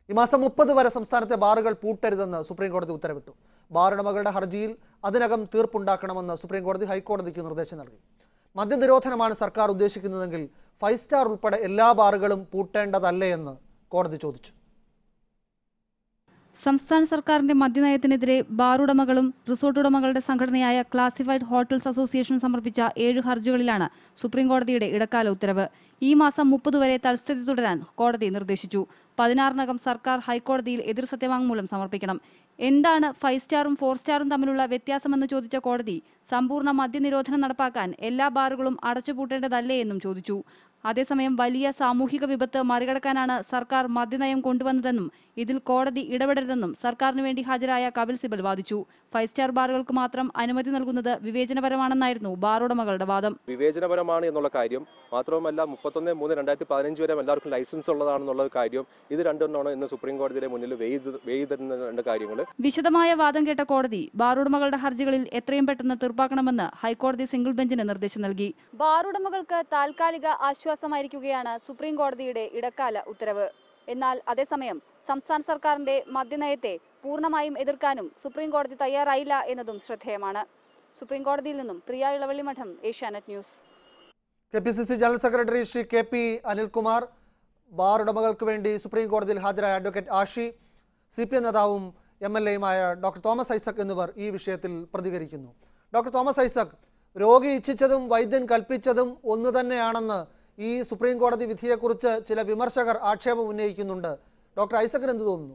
ഈ മാസം മുപ്പത് വരെ സംസ്ഥാനത്തെ ബാറുകൾ പൂട്ടരുതെന്ന് സുപ്രീം കോടതി ഉത്തരവിട്ടു ബാറുടമകളുടെ ഹർജിയിൽ അതിനകം തീർപ്പുണ്ടാക്കണമെന്ന് സുപ്രീം കോടതി ഹൈക്കോടതിക്ക് നിർദ്ദേശം നൽകി മദ്യനിരോധനമാണ് സർക്കാർ ഉദ്ദേശിക്കുന്നതെങ്കിൽ ഫൈവ് സ്റ്റാർ ഉൾപ്പെടെ എല്ലാ ബാറുകളും പൂട്ടേണ്ടതല്ലേ എന്ന് കോടതി ചോദിച്ചു സംസ്ഥാന സർക്കാരിന്റെ മദ്യനയത്തിനെതിരെ ബാറുടമകളും റിസോർട്ട് ഉടമകളുടെ സംഘടനയായ ക്ലാസിഫൈഡ് ഹോട്ടൽസ് അസോസിയേഷൻ സമർപ്പിച്ച ഏഴ് ഹർജികളിലാണ് സുപ്രീംകോടതിയുടെ ഇടക്കാല ഉത്തരവ് ഈ മാസം മുപ്പത് വരെ തൽസ്ഥിതി തുടരാൻ കോടതി നിർദ്ദേശിച്ചു പതിനാറിനകം സർക്കാർ ഹൈക്കോടതിയിൽ എതിർ സത്യവാങ്മൂലം സമർപ്പിക്കണം എന്താണ് ഫൈവ് സ്റ്റാറും ഫോർ സ്റ്റാറും തമ്മിലുള്ള വ്യത്യാസമെന്ന് ചോദിച്ച കോടതി സമ്പൂർണ്ണ മദ്യനിരോധനം നടപ്പാക്കാൻ എല്ലാ ബാറുകളും അടച്ചുപൂട്ടേണ്ടതല്ലേ എന്നും ചോദിച്ചു അതേസമയം വലിയ സാമൂഹിക വിപത്ത് മറികടക്കാനാണ് സർക്കാർ മദ്യനയം കൊണ്ടുവന്നതെന്നും ഇതിൽ കോടതി ഇടപെടരുതെന്നും സർക്കാരിന് വേണ്ടി ഹാജരായ കപിൽ സിബൽ വാദിച്ചു ഫൈവ് സ്റ്റാർ ബാറുകൾക്ക് മാത്രം അനുമതി നൽകുന്നത് വിവേചനപരമാണെന്നായിരുന്നു ബാർ ഉടമകളുടെ വാദം വിവേചനപരമാണ് എന്നുള്ള കാര്യം മാത്രവുമല്ല മുപ്പത്തൊന്ന് മൂന്ന് രണ്ടായിരത്തി പതിനഞ്ച് വരെ എല്ലാവർക്കും ലൈസൻസ് ഉള്ളതാണെന്നുള്ള കാര്യം ഇത് രണ്ടെണ്ണമാണ് ഇന്ന് സുപ്രീം കോടതിയുടെ മുന്നിൽ വെയ്തുന്ന രണ്ട് കാര്യങ്ങൾ വിശദമായ വാദം കേട്ട കോടതി ബാർ ഉടമകളുടെ ഹർജികളിൽ എത്രയും പെട്ടെന്ന് തീർപ്പാക്കണമെന്ന് ഹൈക്കോടതി സിംഗിൾ ബെഞ്ചിന് നിർദ്ദേശം നൽകി ബാർ ഉടമകൾക്ക് താൽക്കാലിക ആശ്വാസമായിരിക്കുകയാണ് സുപ്രീം കോടതിയുടെ ഇടക്കാല ഉത്തരവ് എന്നാൽ അതേസമയം സംസ്ഥാന സർക്കാരിന്റെ മദ്യനയത്തെ പൂർണ്ണമായും എതിർക്കാനും സുപ്രീം കോടതി തയ്യാറായില്ല എന്നതും ശ്രദ്ധേയമാണ് സുപ്രീം കോടതിയിൽ നിന്നും Priya Elavallimadam Asianet news K P C C general secretary Shri K P Anilkumar bar ഉടമകൾക്ക് വേണ്ടി സുപ്രീം കോടതിയിൽ ഹാജരായ advocate Ashi C P M നേതാവും എം എൽ എയുമായ ഡോക്ടർ തോമസ് ഐസക് എന്നിവർ ഈ വിഷയത്തിൽ പ്രതികരിക്കുന്നു ഡോക്ടർ തോമസ് ഐസക് രോഗി ഇച്ഛിച്ചതും വൈദ്യൻ കൽപ്പിച്ചതും ഒന്നു തന്നെയാണെന്ന് ഈ സുപ്രീം കോടതി വിധിയെക്കുറിച്ച് ചില വിമർശകർ ആക്ഷേപം ഉന്നയിക്കുന്നുണ്ട് ഡോക്ടർ ഐസക്കിന് എന്ത് തോന്നുന്നു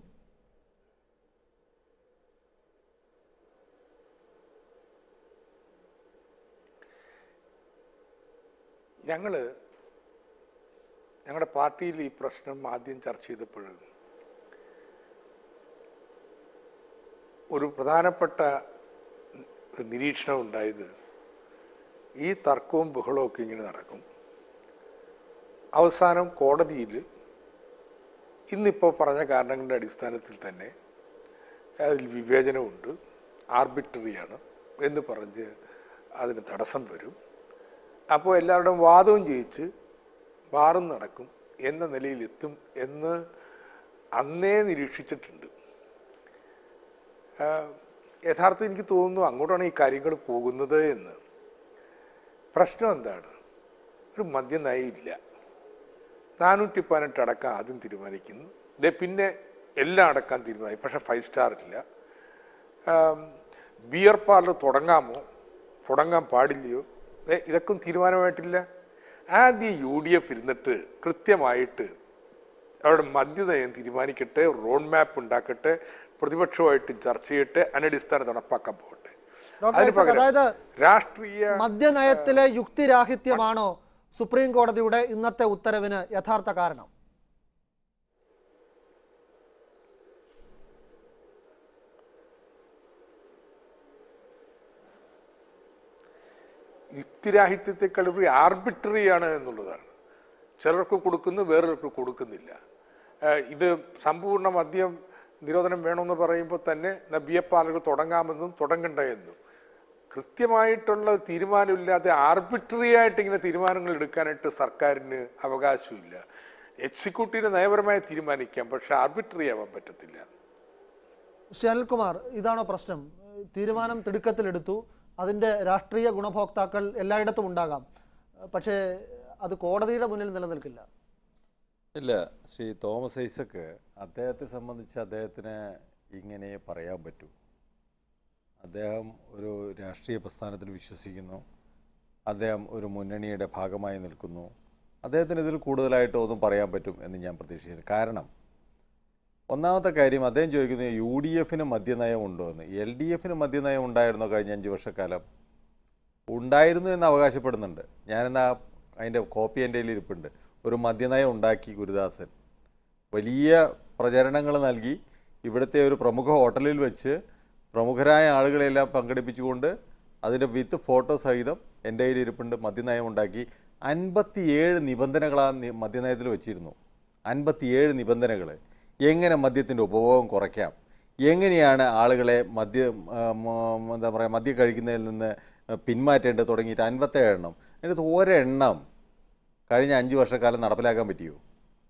ഞങ്ങൾ ഞങ്ങളുടെ പാർട്ടിയിൽ ഈ പ്രശ്നം ആദ്യം ചർച്ച ചെയ്തപ്പോൾ ഒരു പ്രധാനപ്പെട്ട നിരീക്ഷണം ഉണ്ടായത് ഈ തർക്കവും ബഹളവും ഒക്കെ ഇങ്ങനെ നടക്കും അവസാനം കോടതിയിൽ ഇന്നിപ്പോൾ പറഞ്ഞ കാരണങ്ങളുടെ അടിസ്ഥാനത്തിൽ തന്നെ അതിൽ വിവേചനമുണ്ട് ആർബിട്രറിയാണ് എന്ന് പറഞ്ഞ് അതിന് തടസ്സം വരും അപ്പോൾ എല്ലാവരുടെയും വാദവും ജയിച്ച് ബാറും നടക്കും എന്ന നിലയിലെത്തും എന്ന് അന്നേ നിരീക്ഷിച്ചിട്ടുണ്ട് ആഹ് യഥാർത്ഥം എനിക്ക് തോന്നുന്നു അങ്ങോട്ടാണ് ഈ കാര്യങ്ങൾ പോകുന്നത് എന്ന് പ്രശ്നം എന്താണ് ഒരു മദ്യനയമില്ല നാനൂറ്റി പതിനെട്ട് അടക്കം ആദ്യം തീരുമാനിക്കുന്നു ദേ പിന്നെ എല്ലാം അടക്കാൻ തീരുമാനിക്കും പക്ഷെ ഫൈവ് സ്റ്റാർ ഇല്ല ആം, ബിയർ പാർലർ തുടങ്ങാമോ തുടങ്ങാൻ പാടില്ലയോ ദേ ഇതൊക്കെ തീരുമാനമായിട്ടില്ല ആദ്യം യു ഡി എഫ് ഇരുന്നിട്ട് കൃത്യമായിട്ട് അവരുടെ മദ്യനയം തീരുമാനിക്കട്ടെ റോഡ് മാപ്പ് ഉണ്ടാക്കട്ടെ പ്രതിപക്ഷമായിട്ട് ചർച്ച ചെയ്യട്ടെ അതിനടിസ്ഥാനം നടപ്പാക്കാൻ പോകട്ടെ ഡോക്ടർ അതിന് ഐസക് പകരം അതായത് രാഷ്ട്രീയ മദ്യനയത്തിലെ യുക്തിരാഹിത്യമാണോ സുപ്രീം കോടതിയുടെ ഇന്നത്തെ ഉത്തരവിന് യഥാർത്ഥ കാരണം യുക്തിരാഹിത്യത്തെക്കാൾ ഉപരി ആർബിട്രറിയാണ് എന്നുള്ളതാണ് ചിലർക്ക് കൊടുക്കുന്നു വേറൊർക്ക് കൊടുക്കുന്നില്ല ഏഹ് ഇത് സമ്പൂർണ്ണ മദ്യം നിരോധനം വേണമെന്ന് പറയുമ്പോൾ തന്നെ ബിയപ്പാലുകൾ തുടങ്ങാമെന്നും തുടങ്ങണ്ട എന്നും കൃത്യമായിട്ടുള്ള തീരുമാനമില്ലാതെ ആർബിട്രറി ആയിട്ട് ഇങ്ങനെ തീരുമാനങ്ങൾ എടുക്കാനായിട്ട് സർക്കാരിന് അവകാശമില്ല എക്സിക്യൂട്ടീവിന് നയപരമായി തീരുമാനിക്കാം പക്ഷെ ആർബിട്രറി ആവാൻ പറ്റത്തില്ല ശ്രീ അനിൽകുമാർ ഇതാണോ പ്രശ്നം ഏഹ് തീരുമാനം തിടുക്കത്തിലെടുത്തു അതിൻ്റെ രാഷ്ട്രീയ ഗുണഭോക്താക്കൾ എല്ലായിടത്തും ഉണ്ടാകാം ഏഹ് പക്ഷേ അത് കോടതിയുടെ മുന്നിൽ നിലനിൽക്കില്ല ഇല്ല ശ്രീ തോമസ് ഐസക്ക് അദ്ദേഹത്തെ സംബന്ധിച്ച് അദ്ദേഹത്തിന് ഇങ്ങനെ പറയാൻ പറ്റൂ അദ്ദേഹം ഒരു രാഷ്ട്രീയ പ്രസ്ഥാനത്തിൽ വിശ്വസിക്കുന്നു അദ്ദേഹം ഒരു മുന്നണിയുടെ ഭാഗമായി നിൽക്കുന്നു അദ്ദേഹത്തിന് ഇതിൽ കൂടുതലായിട്ട് ഒന്നും പറയാൻ പറ്റും എന്ന് ഞാൻ പ്രതീക്ഷിക്കുന്നു കാരണം ഒന്നാമത്തെ കാര്യം അദ്ദേഹം ചോദിക്കുന്നത് യു ഡി എഫിന് മദ്യനയം ഉണ്ടോ എന്ന് എൽ ഡി എഫിന് മദ്യനയം ഉണ്ടായിരുന്നോ കഴിഞ്ഞ അഞ്ച് വർഷക്കാലം ഉണ്ടായിരുന്നു എന്ന് അവകാശപ്പെടുന്നുണ്ട് ഞാനെന്നാ അതിൻ്റെ കോപ്പി എൻ്റെ കയ്യിൽ ഇരിപ്പുണ്ട് ഒരു മദ്യനയം ഉണ്ടാക്കി ഗുരുദാസൻ വലിയ പ്രചരണങ്ങൾ നൽകി ഇവിടുത്തെ ഒരു പ്രമുഖ ഹോട്ടലിൽ വെച്ച് പ്രമുഖരായ ആളുകളെല്ലാം പങ്കെടുപ്പിച്ചുകൊണ്ട് അതിൻ്റെ വിത്ത് ഫോട്ടോ സഹിതം എൻ്റെ കയ്യിൽ ഇരിപ്പുണ്ട് മദ്യനയം ഉണ്ടാക്കി അൻപത്തിയേഴ് നിബന്ധനകളാണ് നി- മദ്യനയത്തിൽ വെച്ചിരുന്നു അൻപത്തിയേഴ് നിബന്ധനകൾ എങ്ങനെ മദ്യത്തിൻ്റെ ഉപഭോഗം കുറയ്ക്കാം എങ്ങനെയാണ് ആളുകളെ മദ്യ ആ, മ- എന്താ പറയുക മദ്യം കഴിക്കുന്നതിൽ നിന്ന് പിന്മാറ്റേണ്ടത് തുടങ്ങിയിട്ട് അൻപത്തേഴ് എണ്ണം അതിനകത്ത് ഒരെണ്ണം കഴിഞ്ഞ അഞ്ച് വർഷക്കാലം നടപ്പിലാക്കാൻ പറ്റിയോ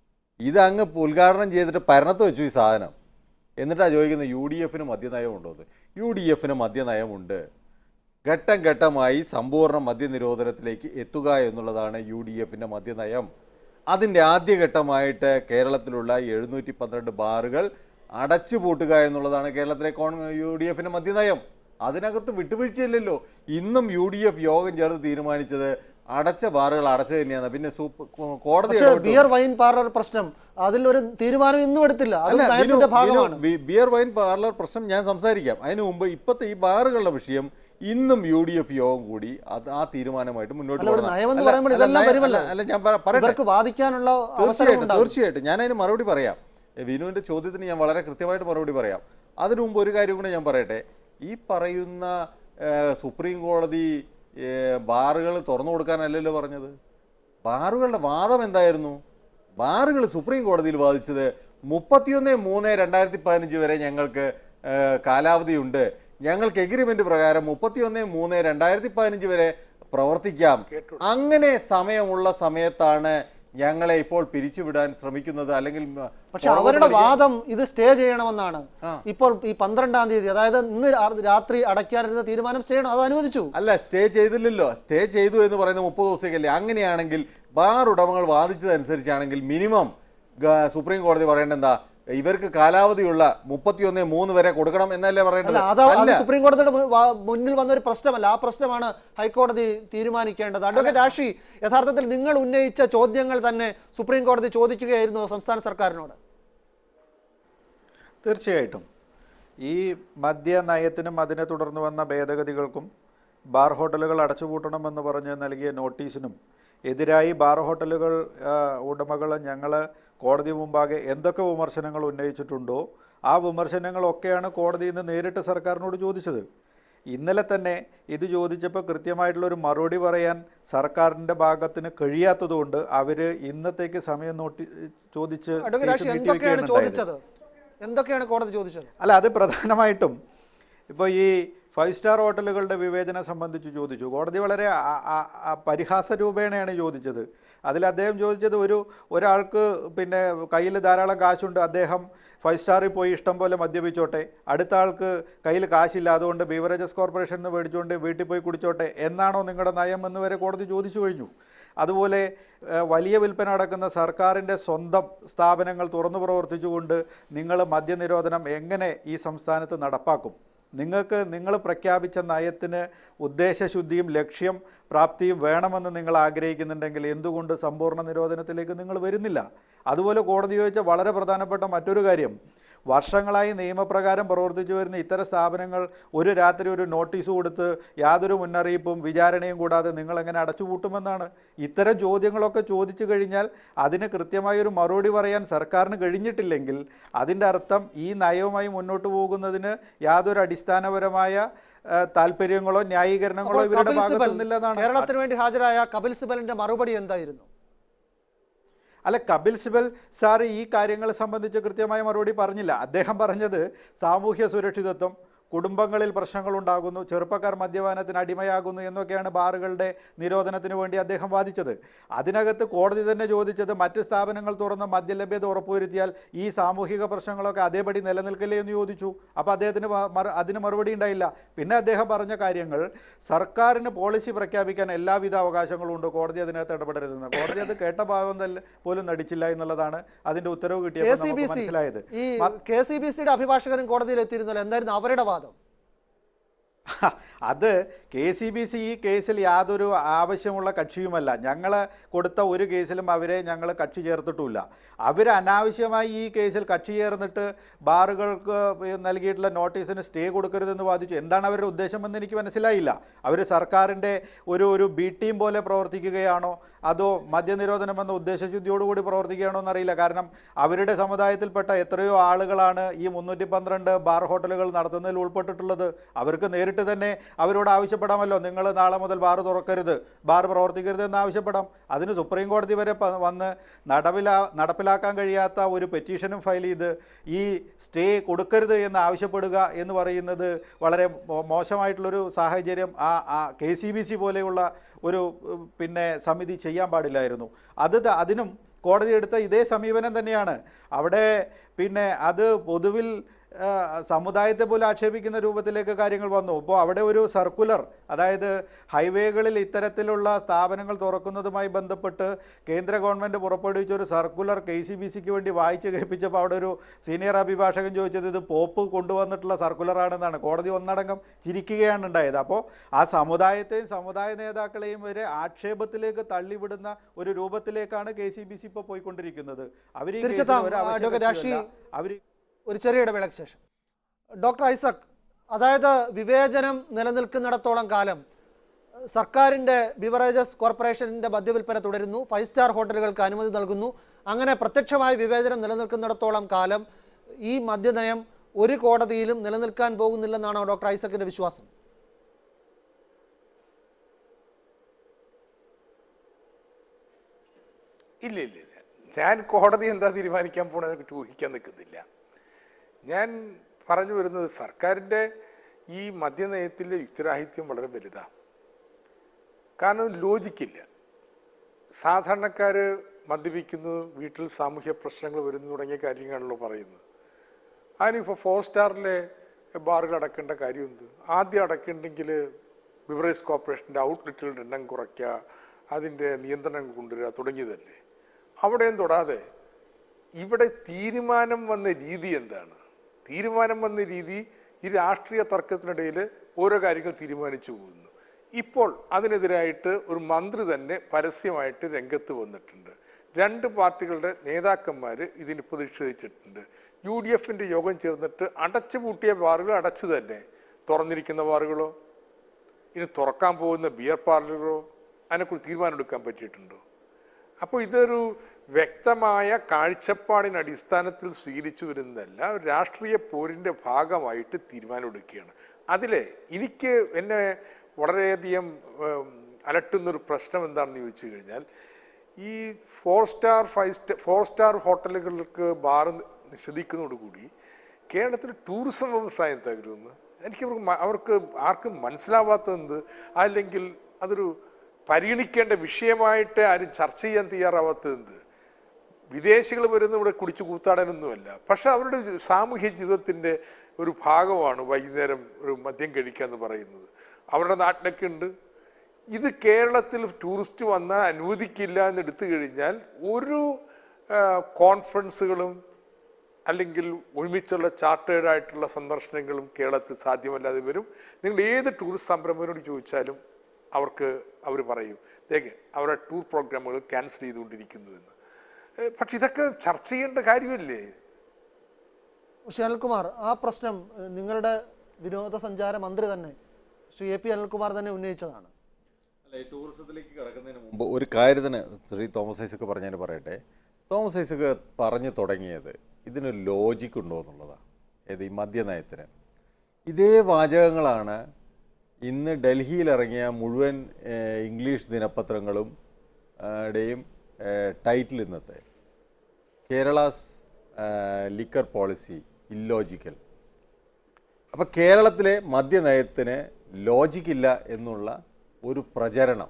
ഇത് അങ്ങ് ഉദ്ഘാടനം ചെയ്തിട്ട് പരണത്ത് വെച്ചു ഈ സാധനം എന്നിട്ടാണ് ചോദിക്കുന്നത് യു ഡി എഫിന് മദ്യനയമുണ്ടോ എന്ന് യു ഡി എഫിന് മദ്യനയമുണ്ട് ഘട്ടം ഘട്ടമായി സമ്പൂർണ്ണ മദ്യനിരോധനത്തിലേക്ക് എത്തുക എന്നുള്ളതാണ് യു ഡി എഫിൻ്റെ മദ്യനയം അതിൻ്റെ ആദ്യഘട്ടമായിട്ട് കേരളത്തിലുള്ള എഴുന്നൂറ്റി പന്ത്രണ്ട് ബാറുകൾ അടച്ചുപൂട്ടുക എന്നുള്ളതാണ് കേരളത്തിലെ കോൺ യു ഡി എഫിൻ്റെ മദ്യനയം അതിനകത്ത് വിട്ടുവീഴ്ചയില്ലല്ലോ ഇന്നും യു ഡി എഫ് യോഗം ചേർന്ന് തീരുമാനിച്ചത് അടച്ച ബാറുകൾ അടച്ചു തന്നെയാണ് പിന്നെ സൂപ്പ- കോടതി പക്ഷേ ഇടപെട്ടു. ബിയർ വൈൻ പാർലർ പ്രശ്നം അതിലൊരു തീരുമാനം ഇന്നും എടുത്തില്ല അത് അല്ല, നയത്തിന്റെ ബിനു- ഭാഗമാണ് ബിനു, ബി- ബിയർ വൈൻ പാർലർ പ്രശ്നം ഞാൻ സംസാരിക്കാം അതിനു മുമ്പ് ഇപ്പോഴത്തെ ഈ ബാറുകളുടെ വിഷയം ഇന്നും യു ഡി എഫ് യോഗം കൂടി അത് ആ തീരുമാനമായിട്ട് മുന്നോട്ട് അല്ല, ഒരു പോകണം. നയമെന്ന് അല്ല, പറയുമ്പോൾ അല്ല, ഇതെല്ലാം നയം- വരുമല്ലോ. അല്ല, അല്ല ഞാൻ പറ- പറയട്ടെ ഇവർക്ക് വാദിക്കാനുള്ള അവസരം തീർച്ചയായിട്ടും ഉണ്ടാകും തീർച്ചയായിട്ടും ഞാൻ അതിന് മറുപടി പറയാം എ, വിനുവിന്റെ ചോദ്യത്തിന് ഞാൻ വളരെ കൃത്യമായിട്ട് മറുപടി പറയാം അതിനു മുമ്പ് ഒരു കാര്യം കൂടെ ഞാൻ പറയട്ടെ ഈ പറയുന്ന ഏ, സുപ്രീം കോടതി ഏ, ബാറുകൾ തുറന്നു കൊടുക്കാനല്ലല്ലോ പറഞ്ഞത് ബാറുകളുടെ വാദം എന്തായിരുന്നു ബാറുകൾ സുപ്രീം കോടതിയിൽ വാദിച്ചത് മുപ്പത്തിയൊന്ന് മൂന്ന് രണ്ടായിരത്തി പതിനഞ്ച് വരെ ഞങ്ങൾക്ക് ഏ, കാലാവധിയുണ്ട് ഞങ്ങൾക്ക് എഗ്രിമെന്റ് പ്രകാരം മുപ്പത്തിയൊന്ന് മൂന്ന് രണ്ടായിരത്തി പതിനഞ്ച് വരെ പ്രവർത്തിക്കാം അങ്ങനെ സമയമുള്ള സമയത്താണ് ഞങ്ങളെ ഇപ്പോൾ പിരിച്ചുവിടാൻ ശ്രമിക്കുന്നത് അല്ലെങ്കിൽ മ, പക്ഷെ പുറകോട്ട് അവരുടെ വലിക്കാൻ- വാദം ഇത് സ്റ്റേ ചെയ്യണമെന്നാണ് ആ. ഇപ്പോൾ ഈ പന്ത്രണ്ടാം തീയതി അതായത് ഇന്ന് രാ- രാത്രി അടയ്ക്കാനിരുന്ന തീരുമാനം സ്റ്റേ ചെയ്യണം അത് അനുവദിച്ചു അല്ല സ്റ്റേ ചെയ്തില്ലല്ലോ സ്റ്റേ ചെയ്തു എന്ന് പറയുന്നത് മുപ്പത് ദിവസത്തേക്കല്ലേ അങ്ങനെയാണെങ്കിൽ ബാർ ഉടമകൾ വാദിച്ചതനുസരിച്ചാണെങ്കിൽ മിനിമം ഗ- സുപ്രീം കോടതി പറയേണ്ടത് എന്താ ഇവർക്ക് കാലാവധിയുള്ള മുപ്പത്തിയൊന്ന് മൂന്ന് വരെ കൊടുക്കണം എന്നല്ലേ അല്ല പറയേണ്ടത് അത് അത് അല്ല സുപ്രീം കോടതിയുടെ മു- വാ- മുന്നിൽ വന്ന ഒരു പ്രശ്നമല്ല ആ പ്രശ്നമാണ് ഹൈക്കോടതി തീരുമാനിക്കേണ്ടത് അഡ്വക്കേറ്റ് രാഷി യഥാർത്ഥത്തിൽ നിങ്ങൾ ഉന്നയിച്ച ചോദ്യങ്ങൾ തന്നെ സുപ്രീം കോടതി ചോദിക്കുകയായിരുന്നു സംസ്ഥാന സർക്കാരിനോട് തീർച്ചയായിട്ടും ഈ മദ്യ നയത്തിനും അതിനെ തുടർന്ന് വന്ന ഭേദഗതികൾക്കും ബാർ ഹോട്ടലുകൾ അടച്ചുപൂട്ടണമെന്ന് പറഞ്ഞ് നൽകിയ നോട്ടീസിനും എതിരായി ബാർ ഹോട്ടലുകൾ ആ, ഉടമകൾ ഞങ്ങൾ കോടതി മുമ്പാകെ എന്തൊക്കെ വിമർശനങ്ങൾ ഉന്നയിച്ചിട്ടുണ്ടോ ആ വിമർശനങ്ങളൊക്കെയാണ് കോടതി ഇന്ന് നേരിട്ട് സർക്കാരിനോട് ചോദിച്ചത് ഇന്നലെ തന്നെ ഇത് ചോദിച്ചപ്പോൾ കൃത്യമായിട്ടുള്ള ഒരു മറുപടി പറയാൻ സർക്കാരിൻ്റെ ഭാഗത്തിന് കഴിയാത്തതുകൊണ്ട് അവർ ഇന്നത്തേക്ക് സമയം നോട്ടി ചോദിച്ച് അഡ്വക്കേറ്റ് രാഷി കേസ് എന്തൊക്കെയാണ് നീട്ടിവെക്കുകയാണ് ഉണ്ടായത്. ചോദിച്ചത് എന്തൊക്കെയാണ് കോടതി ചോദിച്ചത് അല്ല അത് പ്രധാനമായിട്ടും ഇപ്പോൾ ഈ ഫൈവ് സ്റ്റാർ ഹോട്ടലുകളുടെ വിവേചനം സംബന്ധിച്ച് ചോദിച്ചു കോടതി വളരെ ആ- ആ- ആ പരിഹാസ രൂപേണയാണ് ചോദിച്ചത് അതിൽ അദ്ദേഹം ചോദിച്ചത് ഒരു ഒരാൾക്ക് പിന്നെ കയ്യിൽ ധാരാളം കാശുണ്ട് അദ്ദേഹം ഫൈവ് സ്റ്റാറിൽ പോയി ഇഷ്ടം പോലെ മദ്യപിച്ചോട്ടെ അടുത്ത ആൾക്ക് കയ്യിൽ കാശില്ല അതുകൊണ്ട് ബീവറേജസ് കോർപ്പറേഷൻ നിന്ന് മേടിച്ചുകൊണ്ട് വീട്ടിൽ പോയി കുടിച്ചോട്ടെ എന്നാണോ നിങ്ങളുടെ നയം എന്ന് വരെ കോടതി ചോദിച്ചു കഴിഞ്ഞു അതുപോലെ ഏഹ്, വലിയ വിൽപ്പന നടക്കുന്ന സർക്കാരിൻ്റെ സ്വന്തം സ്ഥാപനങ്ങൾ തുറന്നു പ്രവർത്തിച്ചുകൊണ്ട് നിങ്ങൾ മദ്യനിരോധനം എങ്ങനെ ഈ സംസ്ഥാനത്ത് നടപ്പാക്കും നിങ്ങൾക്ക് നിങ്ങൾ പ്രഖ്യാപിച്ച നയത്തിന് ഉദ്ദേശശുദ്ധിയും ലക്ഷ്യം പ്രാപ്തിയും വേണമെന്ന് നിങ്ങൾ ആഗ്രഹിക്കുന്നുണ്ടെങ്കിൽ എന്തുകൊണ്ട് സമ്പൂർണ്ണ നിരോധനത്തിലേക്ക് നിങ്ങൾ വരുന്നില്ല അതുപോലെ കോടതി ചോദിച്ച വളരെ പ്രധാനപ്പെട്ട മറ്റൊരു കാര്യം വർഷങ്ങളായി നിയമപ്രകാരം പ്രവർത്തിച്ചു വരുന്ന ഇത്തരം സ്ഥാപനങ്ങൾ ഒരു രാത്രി ഒരു നോട്ടീസ് കൊടുത്ത് യാതൊരു മുന്നറിയിപ്പും വിചാരണയും കൂടാതെ നിങ്ങൾ എങ്ങനെ അടച്ചുപൂട്ടുമെന്നാണ് ഇത്തരം ചോദ്യങ്ങളൊക്കെ ചോദിച്ചു കഴിഞ്ഞാൽ അതിന് കൃത്യമായ ഒരു മറുപടി പറയാൻ സർക്കാരിന് കഴിഞ്ഞിട്ടില്ലെങ്കിൽ അതിൻ്റെ അർത്ഥം ഈ നയവുമായി മുന്നോട്ട് പോകുന്നതിന് യാതൊരു അടിസ്ഥാനപരമായ ആ, താല്പര്യങ്ങളോ ന്യായീകരണങ്ങളോ അപ്പോൾ ഇവരുടെ കപിൽ ഭാഗത്തു സിബൽ നിന്നില്ലെന്നാണ് കേരളത്തിന് വേണ്ടി ഹാജരായ കപിൽ സിബലിന്റെ മറുപടി എന്തായിരുന്നു അല്ല കപിൽ സിബൽ സാർ ഈ കാര്യങ്ങൾ സംബന്ധിച്ച് കൃത്യമായ മറുപടി പറഞ്ഞില്ല അദ്ദേഹം പറഞ്ഞത് സാമൂഹ്യ സുരക്ഷിതത്വം കുടുംബങ്ങളിൽ പ്രശ്നങ്ങളുണ്ടാകുന്നു ചെറുപ്പക്കാർ മദ്യപാനത്തിന് അടിമയാകുന്നു എന്നൊക്കെയാണ് ബാറുകളുടെ നിരോധനത്തിന് വേണ്ടി അദ്ദേഹം വാദിച്ചത് അതിനകത്ത് കോടതി തന്നെ ചോദിച്ചത് മറ്റ് സ്ഥാപനങ്ങൾ തുറന്ന് മദ്യലഭ്യത ഉറപ്പുവരുത്തിയാൽ ഈ സാമൂഹിക പ്രശ്നങ്ങളൊക്കെ അതേപടി നിലനിൽക്കില്ലേ എന്ന് ചോദിച്ചു അപ്പോൾ അദ്ദേഹത്തിന് മ- മറു- അതിന് മറുപടി ഉണ്ടായില്ല പിന്നെ അദ്ദേഹം പറഞ്ഞ കാര്യങ്ങൾ സർക്കാരിന് പോളിസി പ്രഖ്യാപിക്കാൻ എല്ലാവിധ അവകാശങ്ങളും ഉണ്ട് കോടതി അതിനകത്ത് ഇടപെടരുതെന്ന് കോടതി അത് കേട്ട ഭാവം തന്നെ പോലും നടിച്ചില്ല എന്നുള്ളതാണ് അതിന്റെ ഉത്തരവ് കെ കിട്ടിയപ്പോൾ സി ബി നമുക്ക് സി മനസ്സിലായത് ഈ കെ സി ബി സിയുടെ അഭിഭാഷകരും കോടതിയിൽ എത്തിയിരുന്നല്ലോ എന്തായിരുന്നു അവരുടെ വാദം അത് കെ സി ബി സി ഈ കേസിൽ യാതൊരു ആവശ്യമുള്ള കക്ഷിയുമല്ല ഞങ്ങൾ കൊടുത്ത ഒരു കേസിലും അവരെ ഞങ്ങൾ കക്ഷി ചേർത്തിട്ടുമില്ല അവർ അനാവശ്യമായി ഈ കേസിൽ കക്ഷി ചേർന്നിട്ട് ബാറുകൾക്ക് നൽകിയിട്ടുള്ള നോട്ടീസിന് സ്റ്റേ കൊടുക്കരുതെന്ന് വാദിച്ചു എന്താണ് അവരുടെ ഉദ്ദേശമെന്ന് എനിക്ക് മനസ്സിലായില്ല അവർ സർക്കാരിൻ്റെ ഒരു ഒരു ബി ടീം പോലെ പ്രവർത്തിക്കുകയാണോ അതോ മദ്യനിരോധനം എന്ന ഉദ്ദേശശുദ്ധിയോടുകൂടി പ്രവർത്തിക്കുകയാണോ എന്നറിയില്ല കാരണം അവരുടെ സമുദായത്തിൽപ്പെട്ട എത്രയോ ആളുകളാണ് ഈ മുന്നൂറ്റി പന്ത്രണ്ട് ബാർ ഹോട്ടലുകൾ നടത്തുന്നതിൽ ഉൾപ്പെട്ടിട്ടുള്ളത് അവർക്ക് നേരിട്ട് തന്നെ അവരോട് ആവശ്യപ്പെടാമല്ലോ നിങ്ങൾ നാളെ മുതൽ ബാർ തുറക്കരുത് ബാർ പ്രവർത്തിക്കരുത് എന്ന് ആവശ്യപ്പെടാം അതിന് സുപ്രീം കോടതി വരെ പ- വന്ന് നടപ്പിലാ നടപ്പിലാക്കാൻ കഴിയാത്ത ഒരു പെറ്റീഷനും ഫയൽ ചെയ്ത് ഈ സ്റ്റേ കൊടുക്കരുത് എന്ന് ആവശ്യപ്പെടുക എന്ന് പറയുന്നത് വളരെ മോ- മോശമായിട്ടുള്ളൊരു സാഹചര്യം ആ ആ കെ സി ബി സി പോലെയുള്ള ഒരു ഉം, പിന്നെ സമിതി ചെയ്യാൻ പാടില്ലായിരുന്നു അത് ത- അതിനും കോടതി എടുത്ത ഇതേ സമീപനം തന്നെയാണ് അവിടെ പിന്നെ അത് പൊതുവിൽ ആ, സമുദായത്തെ പോലും ആക്ഷേപിക്കുന്ന രൂപത്തിലേക്ക് കാര്യങ്ങൾ വന്നു ഇപ്പോൾ അവിടെ ഒരു സർക്കുലർ അതായത് ഹൈവേകളിൽ ഇത്തരത്തിലുള്ള സ്ഥാപനങ്ങൾ തുറക്കുന്നതുമായി ബന്ധപ്പെട്ട് കേന്ദ്ര ഗവൺമെൻറ് പുറപ്പെടുവിച്ച ഒരു സർക്കുലർ കെ സി ബി സിക്ക് വേണ്ടി വായിച്ച് കേൾപ്പിച്ചപ്പോൾ അവിടെ ഒരു സീനിയർ അഭിഭാഷകൻ ചോദിച്ചത് ഇത് പോപ്പ് കൊണ്ടുവന്നിട്ടുള്ള സർക്കുലറാണെന്നാണ് കോടതി ഒന്നടങ്കം ചിരിക്കുകയാണ് ഉണ്ടായത് അപ്പോൾ ആ സമുദായത്തെയും സമുദായ നേതാക്കളെയും വരെ ആക്ഷേപത്തിലേക്ക് തള്ളിവിടുന്ന ഒരു രൂപത്തിലേക്കാണ് കെ സി ബി സി ഇപ്പോൾ പോയിക്കൊണ്ടിരിക്കുന്നത് അവർ തിരിച്ചെത്താം, അഡ്വക്കേറ്റ് രാശി. അവർ ഒരു ചെറിയ ഇടവേളയ്ക്ക് ശേഷം ഡോക്ടർ ഐസക് അതായത് വിവേചനം നിലനിൽക്കുന്നിടത്തോളം കാലം സർക്കാരിൻ്റെ ബിവറേജസ് കോർപ്പറേഷൻ്റെ മദ്യവിൽപ്പന തുടരുന്നു ഫൈവ് സ്റ്റാർ ഹോട്ടലുകൾക്ക് അനുമതി നൽകുന്നു അങ്ങനെ പ്രത്യക്ഷമായ വിവേചനം നിലനിൽക്കുന്നിടത്തോളം കാലം ഈ മദ്യനയം ഒരു കോടതിയിലും നിലനിൽക്കാൻ പോകുന്നില്ലെന്നാണോ ഡോക്ടർ ഐസക്കിന്റെ വിശ്വാസം ഇല്ല ഇല്ല ഇല്ല ഞാൻ കോടതി എന്താ തീരുമാനിക്കാൻ പോണെന്നൊക്കെ ഊഹിക്കാൻ നിൽക്കുന്നില്ല ഞാൻ പറഞ്ഞു വരുന്നത് സർക്കാരിൻ്റെ ഈ മദ്യനയത്തിലെ യുക്തിരാഹിത്യം വളരെ വലുതാണ് കാരണം ലോജിക്കില്ല സാധാരണക്കാർ മദ്യപിക്കുന്നു വീട്ടിൽ സാമൂഹ്യ പ്രശ്നങ്ങൾ വരുന്നു തുടങ്ങിയ കാര്യങ്ങളാണല്ലോ പറയുന്നത് അതിനിപ്പോൾ ഫോർ സ്റ്റാറിലെ ബാറുകൾ അടക്കേണ്ട കാര്യം എന്ത് ആദ്യം അടക്കണ്ടെങ്കിൽ ബിവറേജ് കോർപ്പറേഷൻ്റെ ഔട്ട്ലെറ്റുകളുടെ എണ്ണം കുറയ്ക്കുക അതിൻ്റെ നിയന്ത്രണം കൊണ്ടുവരിക തുടങ്ങിയതല്ലേ അവിടെയും തൊടാതെ ഇവിടെ തീരുമാനം വന്ന രീതി എന്താണ് തീരുമാനം വന്ന രീതി ഈ രാഷ്ട്രീയ തർക്കത്തിനിടയിൽ ഓരോ കാര്യങ്ങൾ തീരുമാനിച്ചു പോകുന്നു ഇപ്പോൾ അതിനെതിരായിട്ട് ഒരു മന്ത്രി തന്നെ പരസ്യമായിട്ട് രംഗത്ത് വന്നിട്ടുണ്ട് രണ്ട് പാർട്ടികളുടെ നേതാക്കന്മാർ ഇതിന് പ്രതിഷേധിച്ചിട്ടുണ്ട് യു ഡി എഫിന്റെ യോഗം ചേർന്നിട്ട് അടച്ചു പൂട്ടിയ ബാറുകൾ അടച്ചു തന്നെ തുറന്നിരിക്കുന്ന ബാറുകളോ ഇനി തുറക്കാൻ പോകുന്ന ബിയർ പാർലറോ അതിനെക്കുറിച്ച് തീരുമാനമെടുക്കാൻ പറ്റിയിട്ടുണ്ടോ അപ്പോൾ ഇതൊരു വ്യക്തമായ കാഴ്ചപ്പാടിന് അടിസ്ഥാനത്തിൽ സ്വീകരിച്ചു വരുന്നതല്ല ഒരു രാഷ്ട്രീയ പോരിൻ്റെ ഭാഗമായിട്ട് തീരുമാനമെടുക്കുകയാണ് അതിൽ എനിക്ക് എന്നെ വളരെയധികം ഉം, അലട്ടുന്നൊരു പ്രശ്നം എന്താണെന്ന് ചോദിച്ചു കഴിഞ്ഞാൽ ഈ four star five star four star ഹോട്ടലുകൾക്ക് ബാർ നിഷേധിക്കുന്നതോടുകൂടി കേരളത്തിൽ ടൂറിസം വ്യവസായം തകരുമെന്ന് എനിക്ക് അവർക്ക് മ- അവർക്ക് ആർക്കും മനസ്സിലാവാത്തതെന്ത് അല്ലെങ്കിൽ അതൊരു പരിഗണിക്കേണ്ട വിഷയമായിട്ട് ആരും ചർച്ച ചെയ്യാൻ തയ്യാറാവാത്തതെന്ത് വിദേശികൾ വരുന്ന ഇവിടെ കുടിച്ചു കൂത്താടാനൊന്നുമല്ല പക്ഷെ അവരുടെ ജി- സാമൂഹ്യ ജീവിതത്തിന്റെ ഒരു ഭാഗമാണ് വൈകുന്നേരം ഒരു മദ്യം കഴിക്കുക എന്ന് പറയുന്നത് അവരുടെ നാട്ടിലൊക്കെ ഉണ്ട് ഇത് കേരളത്തിൽ ടൂറിസ്റ്റ് വന്നാൽ അനുവദിക്കില്ല എന്ന് എടുത്തു കഴിഞ്ഞാൽ ഒരു ആ, കോൺഫറൻസുകളും അല്ലെങ്കിൽ ഒരുമിച്ചുള്ള ചാർട്ടേഡ് ആയിട്ടുള്ള സന്ദർശനങ്ങളും കേരളത്തിൽ സാധ്യമല്ലാതെ വരും നിങ്ങൾ ഏത് ടൂറിസ്റ്റ് സംരംഭകരോട് ചോദിച്ചാലും അവർക്ക് അവർ പറയും തേക്ക് അവരുടെ ടൂർ പ്രോഗ്രാമുകൾ ക്യാൻസൽ ചെയ്തുകൊണ്ടിരിക്കുന്നു എന്ന് ഏ, പക്ഷെ ഇതൊക്കെ ചർച്ച ചെയ്യേണ്ട കാര്യമല്ലേ ശ്രീ അനിൽകുമാർ ആ പ്രശ്നം ഏഹ്, നിങ്ങളുടെ വിനോദസഞ്ചാര മന്ത്രി തന്നെ ശ്രീ എ പി അനിൽകുമാർ തന്നെ ഉന്നയിച്ചതാണ് അല്ല ഈ ടൂറിസത്തിലേക്ക് കിടക്കുന്നതിന് മുമ്പ് ഒരു കാര്യത്തിന് ശ്രീ തോമസ് ഐസക്ക് പറഞ്ഞതിന് പറയട്ടെ തോമസ് ഐസക്ക് പറഞ്ഞു തുടങ്ങിയത് ഇതിനൊരു ലോജിക്ക് ഉണ്ടോ എന്നുള്ളതാണ് ഏത് ഈ മദ്യനയത്തിന് ഇതേ വാചകങ്ങളാണ് ഇന്ന് ഡൽഹിയിൽ ഇറങ്ങിയ മുഴുവൻ ഏഹ്, ഇംഗ്ലീഷ് ദിനപത്രങ്ങളും ഏഹ്, ടെയും ഏഹ്, ടൈറ്റിൽ ഇന്നത്തെ കേരളാസ് ലിക്കർ പോളിസി ഇല്ലോജിക്കൽ അപ്പം കേരളത്തിലെ മദ്യനയത്തിന് ലോജിക്കില്ല എന്നുള്ള ഒരു പ്രചരണം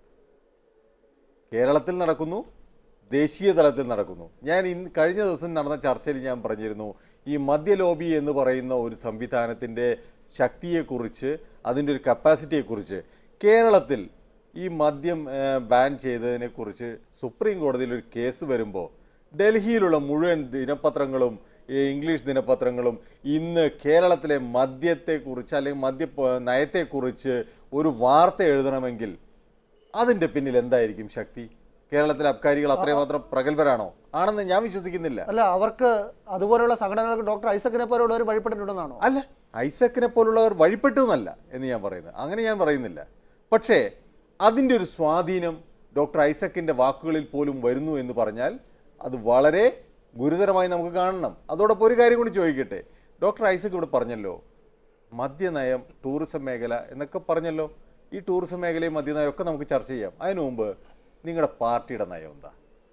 കേരളത്തിൽ നടക്കുന്നു ദേശീയ തലത്തിൽ നടക്കുന്നു ഞാൻ ഇന്ന് കഴിഞ്ഞ ദിവസം നടന്ന ചർച്ചയിൽ ഞാൻ പറഞ്ഞിരുന്നു ഈ മദ്യ ലോബി എന്ന് പറയുന്ന ഒരു സംവിധാനത്തിൻ്റെ ശക്തിയെക്കുറിച്ച് അതിൻ്റെ ഒരു കപ്പാസിറ്റിയെക്കുറിച്ച് കേരളത്തിൽ ഈ മദ്യം ഏഹ്, ബാൻ ചെയ്തതിനെക്കുറിച്ച് സുപ്രീം കോടതിയിൽ ഒരു കേസ് വരുമ്പോൾ ഡൽഹിയിലുള്ള മുഴുവൻ ദിനപത്രങ്ങളും ഈ ഇംഗ്ലീഷ് ദിനപത്രങ്ങളും ഇന്ന് കേരളത്തിലെ മദ്യത്തെക്കുറിച്ച് അല്ലെങ്കിൽ മദ്യ പ- നയത്തെക്കുറിച്ച് ഒരു വാർത്ത എഴുതണമെങ്കിൽ അതിൻ്റെ പിന്നിൽ എന്തായിരിക്കും ശക്തി കേരളത്തിലെ അബ്കാരികൾ അത്രമാത്രം പ്രഗത്ഭരാണോ ആണെന്ന് ഞാൻ വിശ്വസിക്കുന്നില്ല അല്ല അവർക്ക് അതുപോലുള്ള സംഘടനകൾക്ക് ഡോക്ടർ ഐസക്കിനെ പോലുള്ളവർ വഴിപ്പെട്ടിട്ടുണ്ടെന്നാണോ അല്ല ഐസക്കിനെ പോലുള്ളവർ വഴിപ്പെട്ടു എന്നല്ല എന്ന് ഞാൻ പറയുന്നത് അങ്ങനെ ഞാൻ പറയുന്നില്ല പക്ഷേ അതിൻ്റെ ഒരു സ്വാധീനം ഡോക്ടർ ഐസക്കിൻ്റെ വാക്കുകളിൽ പോലും വരുന്നു എന്ന് പറഞ്ഞാൽ അത് വളരെ ഗുരുതരമായി നമുക്ക് കാണണം അതോടൊപ്പം ഒരു കാര്യം കൂടി ചോദിക്കട്ടെ ഡോക്ടർ ഐസക് ഇവിടെ പറഞ്ഞല്ലോ മദ്യനയം ടൂറിസം മേഖല എന്നൊക്കെ പറഞ്ഞല്ലോ ഈ ടൂറിസം മേഖലയും മദ്യനയം ഒക്കെ നമുക്ക് ചർച്ച ചെയ്യാം അതിനു മുമ്പ് നിങ്ങളുടെ പാർട്ടിയുടെ നയം എന്താ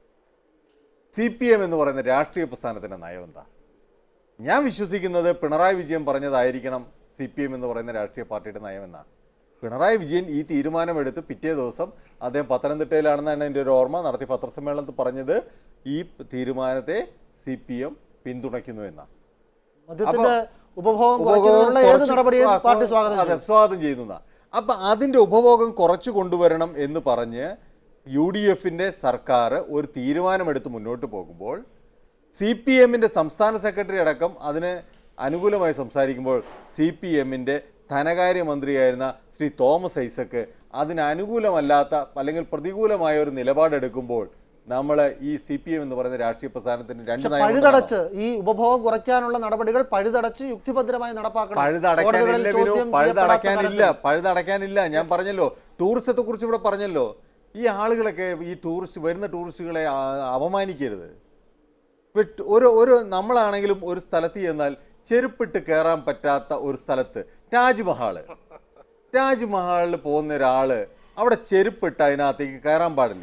സി പി എം എന്ന് പറയുന്ന രാഷ്ട്രീയ പ്രസ്ഥാനത്തിൻ്റെ നയം എന്താ ഞാൻ വിശ്വസിക്കുന്നത് പിണറായി വിജയൻ പറഞ്ഞതായിരിക്കണം സി പി എം എന്ന് പറയുന്ന രാഷ്ട്രീയ പാർട്ടിയുടെ നയമെന്നാണ് പിണറായി വിജയൻ ഈ തീരുമാനമെടുത്ത് പിറ്റേ ദിവസം അദ്ദേഹം പത്തനംതിട്ടയിലാണെന്നാണ് എൻ്റെ ഒരു ഓർമ്മ നടത്തിയ പത്രസമ്മേളനത്തിൽ പറഞ്ഞത് ഈ തീരുമാനത്തെ സി പി എം പിന്തുണയ്ക്കുന്നു എന്നാണ് മദ്യത്തിന്റെ ഉപഭോഗം ഉപഭോഗം കുറയ്ക്കുന്നതിനുള്ള ഏത് കുറച്ച് നടപടിയും ആ, പാർട്ടി സ്വാഗതം അതെ, ചെയ്യും സ്വാഗതം ചെയ്യുന്നതാണ് അപ്പൊ അതിന്റെ ഉപഭോഗം കുറച്ചു കൊണ്ടുവരണം എന്ന് പറഞ്ഞ് യു ഡി എഫിന്റെ സർക്കാർ ഒരു തീരുമാനമെടുത്ത് മുന്നോട്ട് പോകുമ്പോൾ സി പി എമ്മിന്റെ സംസ്ഥാന സെക്രട്ടറി അടക്കം അതിന് അനുകൂലമായി സംസാരിക്കുമ്പോൾ സി പി എമ്മിന്റെ ധനകാര്യമന്ത്രിയായിരുന്ന ശ്രീ തോമസ് ഐസക്ക് അതിന് അനുകൂലമല്ലാത്ത അല്ലെങ്കിൽ പ്രതികൂലമായ ഒരു നിലപാടെടുക്കുമ്പോൾ നമ്മൾ ഈ സി പി എം എന്ന് പറയുന്ന രാഷ്ട്രീയ പ്രസ്ഥാനത്തിന് രണ്ട് പക്ഷെ നയങ്ങളുണ്ടാവും. പഴുതടച്ച് ഈ ഉപഭോഗം കുറയ്ക്കാനുള്ള നടപടികൾ പഴുതടച്ച് യുക്തിഭദ്രമായി നടപ്പാക്കണം പഴുതടയ്ക്കാനില്ല കോടതികളിൽ വിനു ചോദ്യം ചെയ്യപ്പെടാത്ത പഴുതടയ്ക്കാനില്ല തരത്തിൽ. പഴുതടയ്ക്കാനില്ല ഞാൻ പറഞ്ഞല്ലോ ടൂറിസത്തെ കുറിച്ച് ഇവിടെ പറഞ്ഞല്ലോ ഈ ആളുകളൊക്കെ ഈ ടൂറിസ്റ്റ് വരുന്ന ടൂറിസ്റ്റുകളെ ആ- അപമാനിക്കരുത് ഇപ്പൊ ട് ഒരു ഒരു നമ്മളാണെങ്കിലും ഒരു സ്ഥലത്ത് ചെന്നാൽ ചെരുപ്പിട്ട് കയറാൻ പറ്റാത്ത ഒരു സ്ഥലത്ത് താജ്മഹാള് താജ്മഹാളിൽ പോകുന്ന ഒരാള് അവിടെ ചെരുപ്പിട്ട് അതിനകത്തേക്ക് കയറാൻ പാടില്ല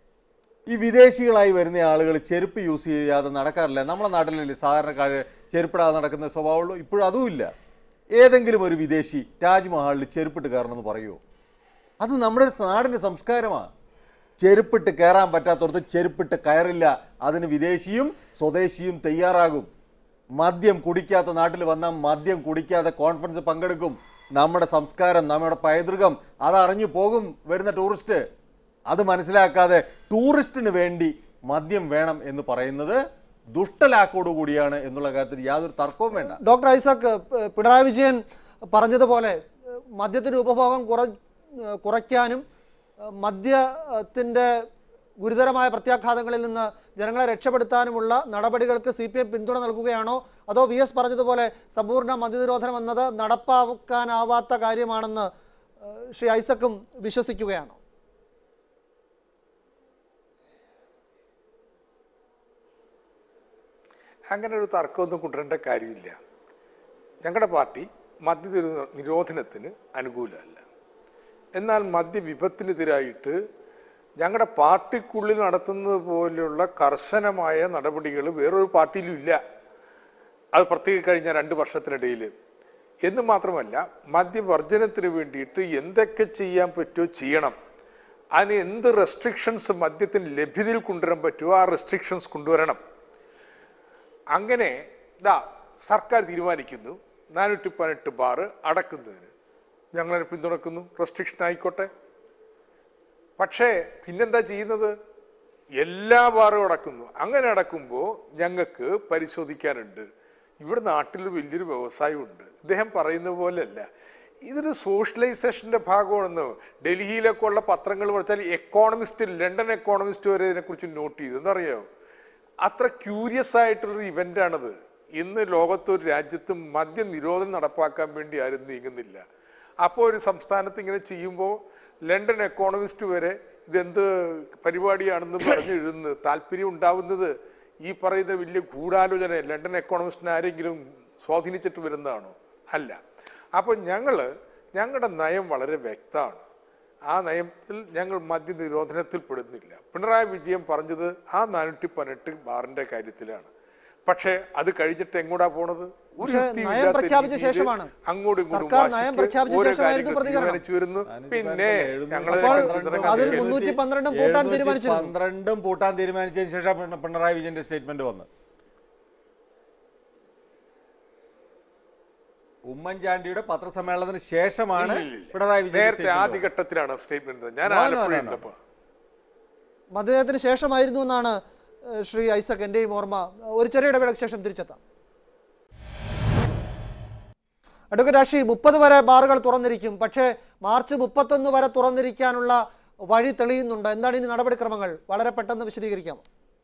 ഈ വിദേശികളായി വരുന്ന ആളുകൾ ചെരുപ്പ് യൂസ് ചെയ്യാതെ നടക്കാറില്ല നമ്മുടെ നാട്ടിലല്ലേ സാധാരണക്കാർ ചെരുപ്പിടാതെ നടക്കുന്ന സ്വഭാവമുള്ളൂ ഇപ്പോഴും അതുമില്ല ഏതെങ്കിലും ഒരു വിദേശി താജ്മഹാളിൽ ചെരുപ്പിട്ട് കയറണമെന്ന് പറയുമോ അത് നമ്മുടെ നാടിൻ്റെ സംസ്കാരമാണ് ചെരുപ്പിട്ട് കയറാൻ പറ്റാത്തടത്ത് ചെരുപ്പിട്ട് കയറില്ല അതിന് വിദേശിയും സ്വദേശിയും തയ്യാറാകും മദ്യം കുടിക്കാത്ത നാട്ടിൽ വന്നാൽ മദ്യം കുടിക്കാതെ കോൺഫറൻസ് പങ്കെടുക്കും നമ്മുടെ സംസ്കാരം നമ്മുടെ പൈതൃകം അതറിഞ്ഞു പോകും വരുന്ന ടൂറിസ്റ്റ് അത് മനസ്സിലാക്കാതെ ടൂറിസ്റ്റിന് വേണ്ടി മദ്യം വേണം എന്ന് പറയുന്നത് ദുഷ്ടലാക്കോടു കൂടിയാണ് എന്നുള്ള കാര്യത്തിൽ യാതൊരു തർക്കവും വേണ്ട ഡോക്ടർ ഐസക് ഏഹ്, പിണറായി വിജയൻ പറഞ്ഞതുപോലെ ഏഹ്, മദ്യത്തിന്റെ ഉപഭോഗം കുറ ഏഹ്, കുറയ്ക്കാനും ഏഹ്, മദ്യത്തിന്റെ ഗുരുതരമായ പ്രത്യാഘാതങ്ങളിൽ നിന്ന് ജനങ്ങളെ രക്ഷപ്പെടുത്താനുമുള്ള നടപടികൾക്ക് സി പി എം പിന്തുണ നൽകുകയാണോ അതോ വി എസ് പറഞ്ഞതുപോലെ സമ്പൂർണ്ണ മദ്യനിരോധനം എന്നത് നടപ്പാക്കാനാവാത്ത കാര്യമാണെന്ന് ഏഹ്, ശ്രീ ഐസക്കും വിശ്വസിക്കുകയാണോ അങ്ങനെ ഒരു തർക്കമൊന്നും കൊണ്ടുവരേണ്ട കാര്യമില്ല ഞങ്ങളുടെ പാർട്ടി മദ്യ നിരോ- നിരോധനത്തിന് അനുകൂലമല്ല എന്നാൽ മദ്യവിപത്തിനെതിരായിട്ട് ഞങ്ങളുടെ പാർട്ടിക്കുള്ളിൽ നടത്തുന്നത് പോലെയുള്ള കർശനമായ നടപടികൾ വേറൊരു പാർട്ടിയിലും ഇല്ല അത് പ്രത്യേക കഴിഞ്ഞ രണ്ട് വർഷത്തിനിടയിൽ എന്ന് മാത്രമല്ല മദ്യവർജനത്തിന് വേണ്ടിയിട്ട് എന്തൊക്കെ ചെയ്യാൻ പറ്റുമോ ചെയ്യണം അതിന് എന്ത് റെസ്ട്രിക്ഷൻസ് മദ്യത്തിന് ലഭ്യതയിൽ കൊണ്ടുവരാൻ പറ്റുമോ ആ റെസ്ട്രിക്ഷൻസ് കൊണ്ടുവരണം അങ്ങനെ ദാ സർക്കാർ തീരുമാനിക്കുന്നു നാനൂറ്റി പതിനെട്ട് ബാറ് അടക്കുന്നതിന് ഞങ്ങളതിനെ പിന്തുണക്കുന്നു റെസ്ട്രിക്ഷൻ ആയിക്കോട്ടെ പക്ഷേ പിന്നെന്താ ചെയ്യുന്നത് എല്ലാ ബാറും അടക്കുന്നു അങ്ങനെ അടക്കുമ്പോൾ ഞങ്ങൾക്ക് പരിശോധിക്കാനുണ്ട് ഇവിടെ നാട്ടിൽ വലിയൊരു വ്യവസായമുണ്ട് ഇദ്ദേഹം പറയുന്ന പോലെയല്ല ഇതൊരു സോഷ്യലൈസേഷന്റെ ഭാഗമാണെന്ന് ഡൽഹിയിലൊക്കെ ഉള്ള പത്രങ്ങൾ പഠിച്ചാൽ എക്കോണമിസ്റ്റ് ലണ്ടൻ എക്കോണമിസ്റ്റ് വരെ ഇതിനെക്കുറിച്ച് നോട്ട് ചെയ്തു എന്നറിയാമോ അത്ര ക്യൂരിയസ് ആയിട്ടുള്ളൊരു ഇവന്റ് ആണത് ഇന്ന് ലോകത്ത് ഒരു രാജ്യത്ത് മദ്യ നിരോധനം നടപ്പാക്കാൻ വേണ്ടി ആരും നീങ്ങുന്നില്ല അപ്പോൾ ഒരു സംസ്ഥാനത്ത് ഇങ്ങനെ ചെയ്യുമ്പോൾ ലണ്ടൻ എക്കോണമിസ്റ്റ് വരെ ഇതെന്ത് പരിപാടിയാണെന്ന് പറഞ്ഞു എഴുതുന്നത് താല്പര്യം ഉണ്ടാവുന്നത് ഈ പറയുന്ന വലിയ ഗൂഢാലോചന ലണ്ടൻ എക്കോണമിസ്റ്റിനെ ആരെങ്കിലും സ്വാധീനിച്ചിട്ട് വരുന്നതാണോ അല്ല അപ്പോൾ ഞങ്ങൾ ഞങ്ങളുടെ നയം വളരെ വ്യക്തമാണ് ആ നയത്തിൽ ഞങ്ങൾ മദ്യ നിരോധനത്തിൽ പെടുന്നില്ല പിണറായി വിജയൻ പറഞ്ഞത് ആ നാനൂറ്റി പതിനെട്ട് ബാറിന്റെ കാര്യത്തിലാണ് പക്ഷേ അത് കഴിഞ്ഞിട്ട് എങ്ങോട്ടാ പോണത് ഒരു പക്ഷേ യുക്തിയും നയം ഇല്ലാത്ത പ്രഖ്യാപിച്ച രീതിയിൽ ശേഷമാണ്. അങ്ങോട്ടും ഇങ്ങോട്ടും സർക്കാർ നയം വാശിക്ക് പ്രഖ്യാപിച്ച ഓരോ ശേഷമായിരുന്നു കാര്യങ്ങൾ പ്രതികരണം. തീരുമാനിച്ചു വരുന്നു പിന്നെ ഞങ്ങൾ അപ്പോൾ അതിൽ മുന്നൂറ്റി പന്ത്രണ്ടും പൂട്ടാൻ തീരുമാനിച്ചിരുന്നു. പന്ത്രണ്ടും പൂട്ടാൻ തീരുമാനിച്ചതിന് ശേഷം പിണ- പിണറായി വിജയന്റെ സ്റ്റേറ്റ്മെന്റ് വന്ന് ഉമ്മൻചാണ്ടിയുടെ പത്രസമ്മേളനത്തിന് ശേഷമാണ് പിണറായി വിജയൻ നേരത്തെ ആദ്യഘട്ടത്തിലാണ് സ്റ്റേറ്റ്മെന്റ് ഞാൻ No, no, no, Alappuzha no. ഉണ്ടപ്പോ മദ്യനയത്തിന് ശേഷമായിരുന്നു എന്നാണ് ഏഹ്, ശ്രീ ഐസക് എന്റെയും ഓർമ്മ ഒരു ചെറിയ ഇടവേളയ്ക്ക് ശേഷം തിരിച്ചെത്താം അഡ്വക്കേറ്റ് ആഷി മുപ്പത് വരെ ബാറുകൾ തുറന്നിരിക്കും പക്ഷേ മാർച്ച് മുപ്പത്തൊന്ന് വരെ തുറന്നിരിക്കാനുള്ള വഴി തെളിയുന്നുണ്ട് എന്താണ് ഇനി നടപടിക്രമങ്ങൾ വളരെ പെട്ടെന്ന് വിശദീകരിക്കാമോ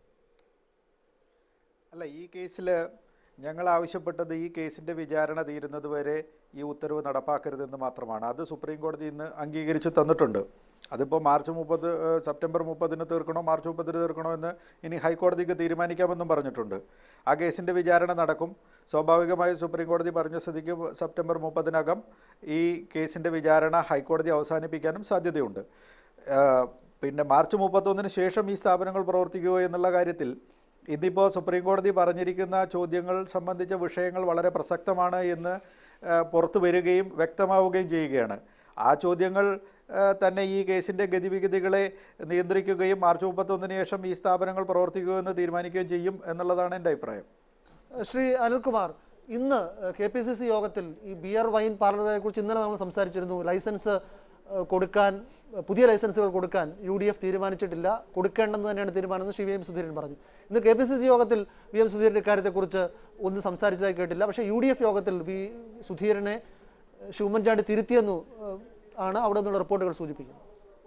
അല്ല ഈ കേസിൽ ഞങ്ങൾ ആവശ്യപ്പെട്ടത് ഈ കേസിൻ്റെ വിചാരണ തീരുന്നത് വരെ ഈ ഉത്തരവ് നടപ്പാക്കരുതെന്ന് മാത്രമാണ് അത് സുപ്രീം കോടതി ഇന്ന് അംഗീകരിച്ച് തന്നിട്ടുണ്ട് അതിപ്പോൾ മാർച്ച് മുപ്പത് ഏഹ്, സെപ്റ്റംബർ മുപ്പതിന് തീർക്കണോ മാർച്ച് മുപ്പതിന് തീർക്കണോ എന്ന് ഇനി ഹൈക്കോടതിക്ക് തീരുമാനിക്കാമെന്നും പറഞ്ഞിട്ടുണ്ട് ആ കേസിൻ്റെ വിചാരണ നടക്കും സ്വാഭാവികമായും സുപ്രീം കോടതി പറഞ്ഞ സ്ഥിതിക്ക് സെപ്റ്റംബർ മുപ്പതിനകം ഈ കേസിൻ്റെ വിചാരണ ഹൈക്കോടതി അവസാനിപ്പിക്കാനും സാധ്യതയുണ്ട് ഏഹ്, പിന്നെ മാർച്ച് മുപ്പത്തൊന്നിന് ശേഷം ഈ സ്ഥാപനങ്ങൾ പ്രവർത്തിക്കുമോ എന്നുള്ള കാര്യത്തിൽ ഇന്നിപ്പോൾ സുപ്രീം കോടതി പറഞ്ഞിരിക്കുന്ന ചോദ്യങ്ങൾ സംബന്ധിച്ച വിഷയങ്ങൾ വളരെ പ്രസക്തമാണ് എന്ന് ആ, പുറത്തു വരികയും വ്യക്തമാവുകയും ചെയ്യുകയാണ് ആ ചോദ്യങ്ങൾ ആ, തന്നെ ഈ കേസിൻ്റെ ഗതിവിഗതികളെ നിയന്ത്രിക്കുകയും മാർച്ച് മുപ്പത്തൊന്നിന് ശേഷം ഈ സ്ഥാപനങ്ങൾ പ്രവർത്തിക്കുമെന്ന് തീരുമാനിക്കുകയും ചെയ്യും എന്നുള്ളതാണ് എൻ്റെ അഭിപ്രായം ശ്രീ അനിൽകുമാർ ഇന്ന് കെ പി സി സി യോഗത്തിൽ ഈ ബിയർ വൈൻ പാർലറെ കുറിച്ച് ഇന്നലെ നമ്മൾ സംസാരിച്ചിരുന്നു ലൈസൻസ് ഏഹ്, കൊടുക്കാൻ പുതിയ ലൈസൻസുകൾ കൊടുക്കാൻ യു ഡി എഫ് തീരുമാനിച്ചിട്ടില്ല കൊടുക്കേണ്ടെന്ന് തന്നെയാണ് തീരുമാനം എന്ന് ശ്രീ വി എം സുധീരൻ പറഞ്ഞു ഇന്ന് കെ പി സി സി യോഗത്തിൽ വി എം സുധീരൻ ഇക്കാര്യത്തെക്കുറിച്ച് ഒന്നും സംസാരിച്ചതായി കേട്ടില്ല പക്ഷേ യു ഡി എഫ് യോഗത്തിൽ വി സുധീരനെ ഏഹ്, ശ്രീ ഉമ്മൻചാണ്ടി തിരുത്തിയെന്നു ഏഹ്, ആണ് അവിടെ നിന്നുള്ള റിപ്പോർട്ടുകൾ സൂചിപ്പിക്കുന്നത്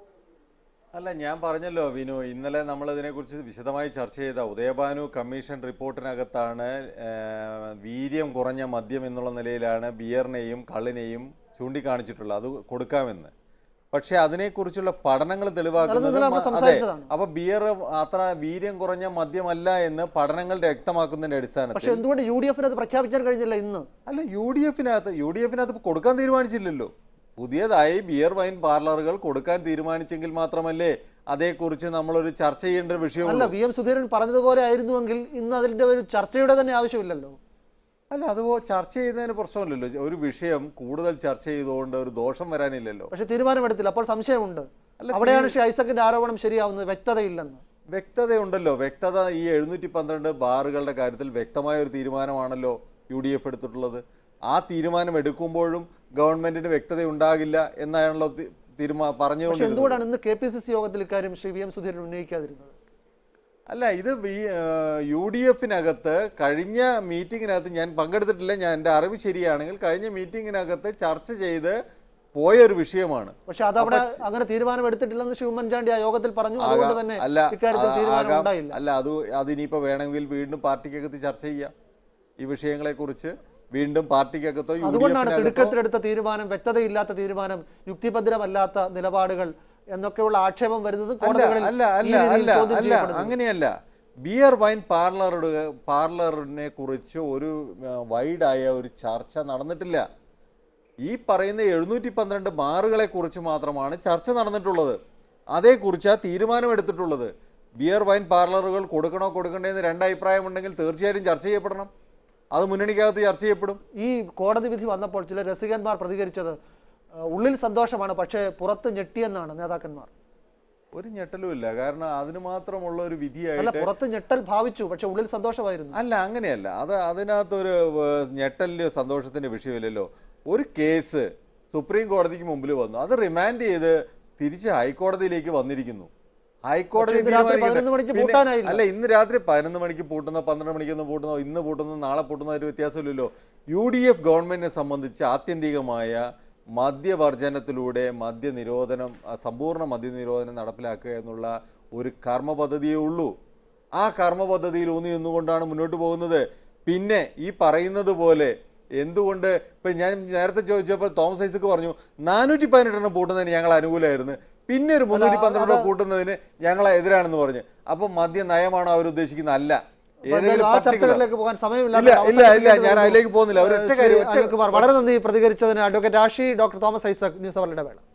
അല്ല ഞാൻ പറഞ്ഞല്ലോ വിനു ഇന്നലെ നമ്മൾ ഇതിനെക്കുറിച്ച് വിശദമായി ചർച്ച ചെയ്ത ഉദയഭാനു കമ്മീഷൻ റിപ്പോർട്ടിനകത്താണ് ആ, വീര്യം കുറഞ്ഞ മദ്യം എന്നുള്ള നിലയിലാണ് ബിയറിനെയും കള്ളിനെയും ചൂണ്ടിക്കാണിച്ചിട്ടുള്ളത് അത് കൊടുക്കാമെന്ന് പക്ഷേ അതിനെക്കുറിച്ചുള്ള പഠനങ്ങൾ തെളിവാക്കുന്നത് ഇന്നലെ നമ്മൾ മ- അതെ സംസാരിച്ചതാണ്. അപ്പൊ ബിയർ അത്ര വീര്യം കുറഞ്ഞ മദ്യമല്ല എന്ന് പഠനങ്ങൾ വ്യക്തമാക്കുന്നതിന്റെ പക്ഷേ അടിസ്ഥാനത്തിൽ എന്തുകൊണ്ട് യു ഡി എഫിന് അത് പ്രഖ്യാപിക്കാൻ കഴിഞ്ഞില്ല ഇന്ന് അല്ല യു ഡി എഫിനകത്ത് യു ഡി എഫിനകത്ത് കൊടുക്കാൻ തീരുമാനിച്ചില്ലല്ലോ പുതിയതായി ബിയർ വൈൻ പാർലറുകൾ കൊടുക്കാൻ തീരുമാനിച്ചെങ്കിൽ മാത്രമല്ലേ അതേക്കുറിച്ച് നമ്മളൊരു ചർച്ച ചെയ്യേണ്ട ഒരു അല്ല വിഷയമുള്ളൂ വി എം സുധീരൻ പറഞ്ഞതുപോലെ ആയിരുന്നുവെങ്കിൽ ഇന്ന് അതിന്റെ ഒരു ചർച്ചയുടെ തന്നെ ആവശ്യമില്ലല്ലോ അല്ല അത് ചർച്ച ചെയ്യുന്നതിന് പ്രശ്നമില്ലല്ലോ ഒരു വിഷയം കൂടുതൽ ചർച്ച ചെയ്തുകൊണ്ട് ഒരു ദോഷം വരാനില്ലല്ലോ പക്ഷെ തീരുമാനമെടുത്തില്ല അപ്പോൾ സംശയമുണ്ട് അല്ല, അവിടെയാണ് ശ്രീ ഐസക്കിന്റെ ആരോപണം ശരിയാവുന്നത് വ്യക്തതയില്ലെന്ന് വ്യക്തതയുണ്ടല്ലോ വ്യക്തത ഈ എഴുന്നൂറ്റി പന്ത്രണ്ട് ബാറുകളുടെ കാര്യത്തിൽ വ്യക്തമായ ഒരു തീരുമാനമാണല്ലോ യു ഡി എഫ് എടുത്തിട്ടുള്ളത് ആ തീരുമാനം എടുക്കുമ്പോഴും ഗവൺമെന്റിന് വ്യക്തത ഉണ്ടാകില്ല എന്നാണല്ലോ തി- തീരുമാ പക്ഷെ പറഞ്ഞുകൊണ്ടിരുന്നത് എന്തുകൊണ്ടാണ് ഇന്ന് കെ പി സി സി യോഗത്തിൽ ഇക്കാര്യം ശ്രീ വി എം സുധീരൻ ഉന്നയിക്കാതിരുന്നത് അല്ല ഇത് വി- ആ, യു ഡി എഫിനകത്ത് കഴിഞ്ഞ മീറ്റിങ്ങിനകത്ത് ഞാൻ പങ്കെടുത്തിട്ടില്ല ഞാൻ എൻ്റെ അറിവ് ശരിയാണെങ്കിൽ കഴിഞ്ഞ മീറ്റിങ്ങിനകത്ത് ചർച്ച ചെയ്ത് പോയ ഒരു വിഷയമാണ് പക്ഷെ അതവിടെ അങ്ങനെ തീരുമാനം എടുത്തിട്ടില്ലെന്ന് ശ്രീ ഉമ്മൻചാണ്ടി ആ യോഗത്തിൽ പറഞ്ഞു അതുകൊണ്ട് ആകാം. തന്നെ അല്ല ഇക്കാര്യത്തിൽ ആ- തീരുമാനം ആകാം. ഉണ്ടായില്ല അല്ല അത് അതിനിപ്പോ വേണമെങ്കിൽ വീണ്ടും പാർട്ടിക്കകത്ത് ചർച്ച ചെയ്യാം ഈ വിഷയങ്ങളെ കുറിച്ച് വീണ്ടും പാർട്ടിക്കകത്തോ യു ഡി അതുകൊണ്ടാണ് എഫിനകത്തോ തിടുക്കത്തിലെടുത്ത തീരുമാനം വ്യക്തതയില്ലാത്ത തീരുമാനം യുക്തിഭദ്രമല്ലാത്ത നിലപാടുകൾ എന്നൊക്കെയുള്ള ആക്ഷേപം വരുന്നത് അല്ല കോടതികളിൽ അല്ല ഈ അല്ല രീതിയിൽ അല്ല ചോദ്യം അല്ല ചെയ്യപ്പെടുന്നത് അങ്ങനെയല്ല ബിയർ വൈൻ പാർലറുടെ പാർലറിനെ കുറിച്ച് ഒരു വൈഡായ ഒരു ചർച്ച നടന്നിട്ടില്ല ഈ പറയുന്ന എഴുന്നൂറ്റി പന്ത്രണ്ട് ബാറുകളെ കുറിച്ച് മാത്രമാണ് ചർച്ച നടന്നിട്ടുള്ളത് അതേക്കുറിച്ച് ആ തീരുമാനം എടുത്തിട്ടുള്ളത് ബിയർ വൈൻ പാർലറുകൾ കൊടുക്കണോ കൊടുക്കണ്ടേ എന്ന് രണ്ടഭിപ്രായം ഉണ്ടെങ്കിൽ തീർച്ചയായിട്ടും ചർച്ച ചെയ്യപ്പെടണം അത് മുന്നണിക്കകത്ത് ചർച്ച ചെയ്യപ്പെടും ഈ കോടതി വിധി വന്നപ്പോൾ ചില രസികന്മാർ പ്രതികരിച്ചത് ആ, ഉള്ളിൽ സന്തോഷമാണ് പക്ഷേ പുറത്ത് ഞെട്ടിയെന്നാണ് നേതാക്കന്മാർ ഒരു ഞെട്ടലും ഇല്ല കാരണം അതിന് മാത്രമുള്ള ഒരു അല്ല വിധിയായിട്ട് പുറത്ത് ഞെട്ടൽ ഭാവിച്ചു പക്ഷെ ഉള്ളിൽ സന്തോഷമായിരുന്നു അല്ല അങ്ങനെയല്ല അത് അതിനകത്തൊരു ഏഹ്, ഞെട്ടലിന്റെയോ സന്തോഷത്തിന്റെ വിഷയമില്ലല്ലോ ഒരു കേസ് സുപ്രീം കോടതിക്ക് മുമ്പിൽ വന്നു അത് റിമാൻഡ് ചെയ്ത് തിരിച്ച് ഹൈക്കോടതിയിലേക്ക് വന്നിരിക്കുന്നു ഹൈക്കോടതി പക്ഷേ ഇന്ന് രാത്രി തീരുമാനിക്കട്ടെ. 11 മണിക്ക് പിന്നെ- പൂട്ടാനായില്ല. അല്ല ഇന്ന് രാത്രി പതിനൊന്ന് മണിക്ക് പൂട്ടുന്ന പന്ത്രണ്ട് മണിക്കൊന്ന് പൂട്ടുന്നോ ഇന്ന് പൂട്ടുന്നു നാളെ പൂട്ടുന്ന ഒരു വ്യത്യാസമില്ലല്ലോ യു ഡി എഫ് ഗവൺമെന്റിനെ സംബന്ധിച്ച് ആത്യന്തികമായ മദ്യവർജനത്തിലൂടെ മദ്യനിരോധനം ആ, സമ്പൂർണ്ണ മദ്യനിരോധനം നടപ്പിലാക്കുക എന്നുള്ള ഒരു കർമ്മ പദ്ധതിയേ ഉള്ളൂ ആ കർമ്മ പദ്ധതിയിൽ ഊന്നി നിന്നുകൊണ്ടാണ് മുന്നോട്ട് പോകുന്നത് പിന്നെ ഈ പറയുന്നത് പോലെ എന്തുകൊണ്ട് ഇപ്പം ഞാൻ നേരത്തെ ചോദിച്ചപ്പോൾ തോമസ് ഐസക്ക് പറഞ്ഞു നാനൂറ്റി പതിനെട്ടെണ്ണം പൂട്ടുന്നതിന് ഞങ്ങൾ അനുകൂലമായിരുന്നു പിന്നെ ഒരു മുന്നൂറ്റി പന്ത്രണ്ട് കൂട്ടുന്നതിന് ഞങ്ങൾ എതിരാണെന്ന് പറഞ്ഞു അപ്പം മദ്യ നയമാണോ അവർ ഉദ്ദേശിക്കുന്നത് അല്ല അപ്പോൾ ഏതെങ്കിലും എന്തായാലും ആ particular- ചർച്ചകളിലേക്ക് പോകാൻ സമയമില്ല ഇല്ല, ഇല്ല, ഇല്ല, ഞാൻ അതിലേക്ക് പോകുന്നില്ല. ഒരൊറ്റ കാര്യം, ഒറ്റ- അനിൽകുമാർ വളരെ നന്ദി പ്രതികരിച്ചതിന് advocate Ashi doctor Thomas Isaac news അവരുടെ വേള